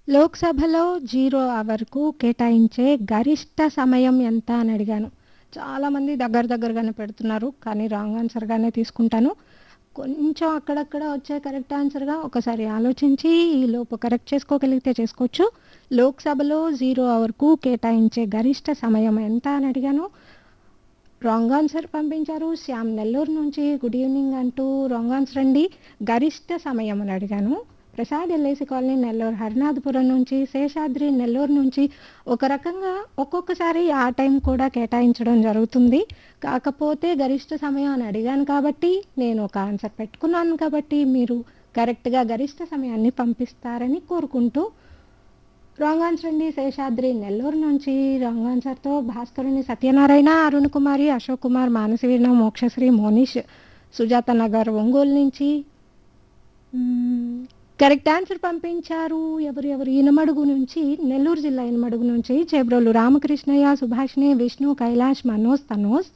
లోక్సభలో జీరో అవర్కు కేటాయించే గరిష్ట సమయం ఎంత అని అడిగాను చాలామంది దగ్గర దగ్గరగానే పెడుతున్నారు కానీ రాంగ్ ఆన్సర్గానే తీసుకుంటాను కొంచెం అక్కడక్కడ వచ్చే కరెక్ట్ ఆన్సర్గా ఒకసారి ఆలోచించి ఈ లోపు కరెక్ట్ చేసుకోగలిగితే చేసుకోవచ్చు లోక్సభలో జీరో అవర్కు కేటాయించే గరిష్ట సమయం ఎంత అని అడిగాను రాంగ్ ఆన్సర్ పంపించారు శ్యామ్ నెల్లూరు నుంచి గుడ్ ఈవినింగ్ అంటూ రాంగ్ ఆన్సర్ అండి గరిష్ట సమయం అని అడిగాను ప్రసాద్ ఎల్ఐసి కాలనీ నెల్లూరు హరినాథపురం నుంచి శేషాద్రి నెల్లూరు నుంచి ఒక రకంగా ఒక్కొక్కసారి ఆ టైం కూడా కేటాయించడం జరుగుతుంది కాకపోతే గరిష్ట సమయం అని అడిగాను కాబట్టి నేను ఒక ఆన్సర్ పెట్టుకున్నాను కాబట్టి మీరు కరెక్ట్గా గరిష్ట సమయాన్ని పంపిస్తారని కోరుకుంటూ రాంగ్ ఆన్సర్ అండి శేషాద్రి నెల్లూరు నుంచి రాంగ్ ఆన్సర్తో భాస్కరుని సత్యనారాయణ అరుణ్ కుమారి అశోక్ కుమార్ మానసవీణ మోక్షశ్రీ మోనిష్ సుజాత నగర్ ఒంగోలు నుంచి మ్మ్, కరెక్ట్ ఆన్సర్ పంపించారు ఎవరు ఎవరు ఇనమడుగు నుంచి నెల్లూరు జిల్లా ఇనమడుగు నుంచి చేబ్రోలు రామకృష్ణయ్య సుభాష్ని విష్ణు కైలాష్ మనోజ్ తనోజ్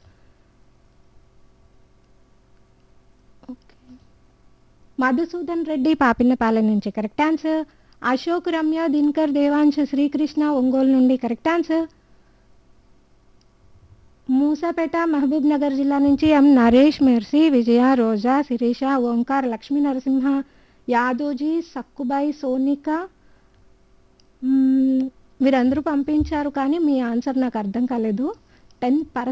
ఓకే మధుసూదన్ రెడ్డి పాపిన్నపాలెం నుంచి కరెక్ట్ ఆన్సర్ అశోక్ రమ్య దినకర్ దేవాంశ్ శ్రీకృష్ణ ఒంగోలు నుండి correct answer Moosapet Mahabubnagar జిల్లా నుంచి ఎం నరేష్ మెర్సీ విజయ రోజా శిరీష ఓంకార్ లక్ష్మీ నరసింహ యాదోజీ సక్కుబాయి సోనిక మ్మ్, మీరందరూ పంపించారు కానీ మీ ఆన్సర్ నాకు అర్థం కాలేదు టెన్ పర్